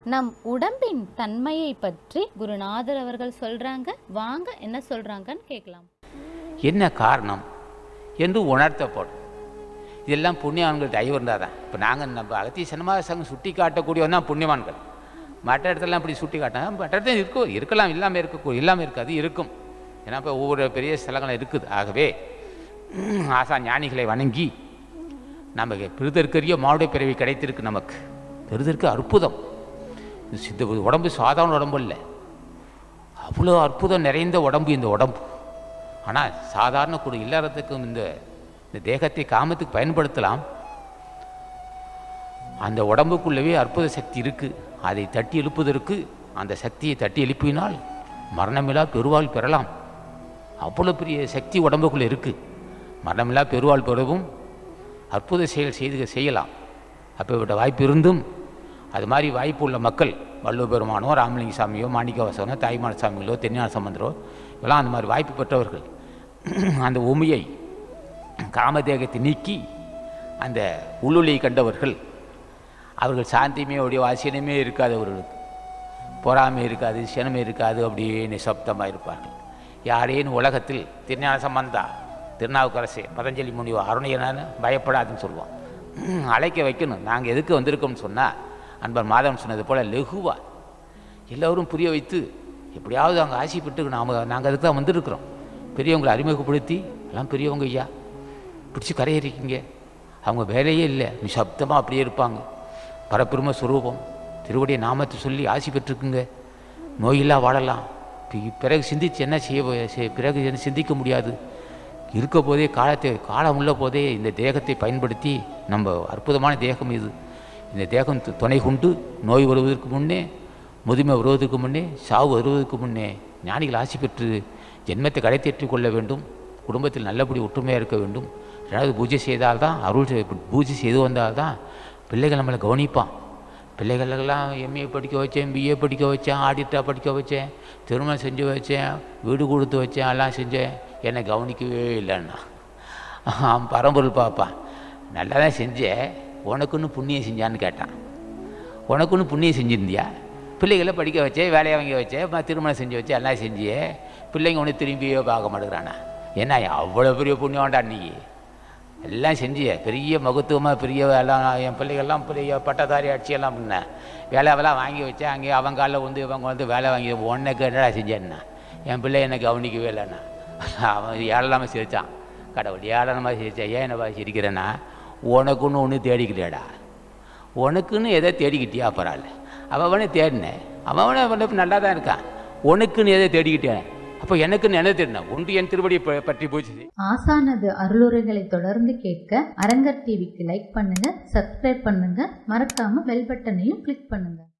நம் உடம்பின் தன்மையை பற்றி குருநாதர் அவர்கள் சொல்றாங்க வாங்க என்ன சொல்றாங்கன்னு கேட்கலாம் என்ன காரணம் என்று உணர்த்தப்படும் இதெல்லாம் புண்ணியவான்கள் தயவு இருந்தால் தான் இப்போ நாங்கள் நம்ம அகத்திய சன்மாத சங்கம் சுட்டி காட்டக்கூடியவன் தான் புண்ணியவான்கள் மற்ற இடத்துலலாம் இப்படி சுட்டி காட்டினா மற்ற இடத்துல இருக்கும் இருக்கலாம் இல்லாமல் இருக்க இல்லாமல் இருக்காது இருக்கும் ஏன்னா இப்போ ஒவ்வொரு பெரிய ஸ்தலங்களும் இருக்குது ஆகவே ஆசா ஞானிகளை வணங்கி நமக்கு பெருதற்கரிய மானுட பிறவி கிடைத்திருக்கு நமக்கு பெருதற்கு அற்புதம் இது சித்த உடம்பு சாதாரண உடம்பு இல்லை அவ்வளோ அற்புதம் நிறைந்த உடம்பு இந்த உடம்பு ஆனால் சாதாரண கூட இல்லறத்துக்கும் இந்த இந்த தேகத்தை காமத்துக்கு பயன்படுத்தலாம் அந்த உடம்புக்குள்ளவே அற்புத சக்தி இருக்குது அதை தட்டி எழுப்புவதற்கு அந்த சக்தியை தட்டி எழுப்பினால் மரணமில்லா பெருவாள் பெறலாம் அவ்வளோ பெரிய சக்தி உடம்புக்குள்ளே இருக்குது மரணமில்லா பெருவாள் பெறவும் அற்புத செயல் செய்து செய்யலாம் அப்பேற்பட்ட வாய்ப்பு இருந்தும் அது மாதிரி வாய்ப்பு உள்ள மக்கள் வள்ளுவ பெருமானோ ராமலிங்க சாமியோ மாணிக்கவாசகனோ தாய்மான சாமிகளோ தென்னான சம்பந்தரோ இதெல்லாம் அந்த மாதிரி வாய்ப்பு பெற்றவர்கள் அந்த உமையை காமதேகத்தை நீக்கி அந்த உள்ளொளியை கண்டவர்கள் அவர்கள் சாந்தியுமே உடைய வாசியனமே இருக்காது அவர்களுக்கு பொறாமை இருக்காது சினமே இருக்காது அப்படியே நிசப்தமாக இருப்பார்கள் யாரேனும் உலகத்தில் திருஞான சம்பந்தா திருநாவுக்கரசே பதஞ்சலி முனிவா அருணையனான்னு பயப்படாதுன்னு சொல்லுவோம் அழைக்க வைக்கணும் நாங்கள் எதுக்கு வந்திருக்கோம்னு சொன்னால் அன்பர் மாதவன் சொன்னது போல் லெகுவா எல்லோரும் புரிய வைத்து எப்படியாவது அங்கே ஆசைப்பட்டு நாம் நாங்கள் அதுக்கு தான் வந்திருக்கிறோம் பெரியவங்களை அறிமுகப்படுத்தி எல்லாம் பெரியவங்க ஐயா பிடிச்சி கரையேறிக்கிங்க அவங்க வேலையே இல்லை நிசப்தமாக அப்படியே இருப்பாங்க பரபிரம சுரூபம் திருவடிய நாமத்தை சொல்லி ஆசி பெற்றுக்குங்க நோயில்லா வாழலாம் பி- பிறகு சிந்திச்சு என்ன செய்ய போ- செய்- பிறகு என்ன சிந்திக்க முடியாது இருக்க போதே காலத்தை காலம் உள்ள போதே இந்த தேகத்தை பயன்படுத்தி நம்ம அற்புதமான தேகம் இது இந்த தேகம் து- துணை கொண்டு நோய் வருவதற்கு முன்னே முதுமை வருவதற்கு முன்னே சாவு வருவதற்கு முன்னே ஞானிகள் ஆசி பெற்று ஜென்மத்தை கடை தேற்றிக் கொள்ள வேண்டும் குடும்பத்தில் நல்லபடி ஒற்றுமையாக இருக்க வேண்டும் ரெண்டாவது பூஜை செய்தால்தான் அருள் செய்- பூஜை செய்து வந்தால்தான் பிள்ளைகள் நம்மளை கவனிப்பான் பிள்ளைகளுக்கெல்லாம் எம்ஏ படிக்க வச்சேன் பிஏ படிக்க வச்சேன் ஆடிட்டா படிக்க வச்சேன் திருமணம் செஞ்சு வச்சேன் வீடு கொடுத்து வச்சேன் எல்லாம் செஞ்சேன் என்னை கவனிக்கவே இல்லைன்னா அவன் பரம்பொருள் பார்ப்பான் நல்லா தான் செஞ்சேன் உனக்குன்னு புண்ணியம் செஞ்சான்னு கேட்டான் உனக்குன்னு புண்ணியம் செஞ்சிருந்தியா பிள்ளைகளை படிக்க வச்சேன் வேலையை வாங்கி வச்சேன் ம- திருமணம் செஞ்சு வச்சேன் எல்லாம் செஞ்சியே பிள்ளைங்க ஒன்று திரும்பியே பார்க்க மாட்டேங்கிறானா என்ன அவ்வளோ பெரிய புண்ணியம் வேண்டா நீ எல்லாம் செஞ்சிய பெரிய மகத்துவமாக பெரிய எல்லாம் என் பிள்ளைகள்லாம் பெரிய பட்டதாரி அடிச்சியெல்லாம் பண்ணேன் வேலையெல்லாம் வாங்கி வச்சேன் அங்கே அவங்க காலில் வந்து இவங்க வந்து வேலை வாங்கி உன்னைக்கு என்னடா செஞ்சேன்னா என் பிள்ளை என்னை கவனிக்கவே இல்லைண்ணா அவன் ஏழலாமல் சிரித்தான் கடவுள் ஏழனமாக சிரித்தான் ஏன் என்னப்பா சிரிக்கிறேன்னா உனக்குன்னு ஒன்று தேடிக்கிட்டேடா உனக்குன்னு எதை தேடிக்கிட்டியா பரவாயில்ல அவன் அவனே தேடினேன் அவன் அவனே அவனை நல்லா தான் இருக்கான் உனக்குன்னு எதை தேடிக்கிட்டேன் அப்போ எனக்குன்னு என்ன தேடினேன் ஒன்று என் திருவடியை ப- பற்றி பூஜை செய். ஆசானது அருளுரைகளை தொடர்ந்து கேட்க அரங்கர் டிவிக்கு லைக் பண்ணுங்க சப்ஸ்கிரைப் பண்ணுங்க மறக்காம பெல் பட்டனையும் கிளிக் பண்ணுங்க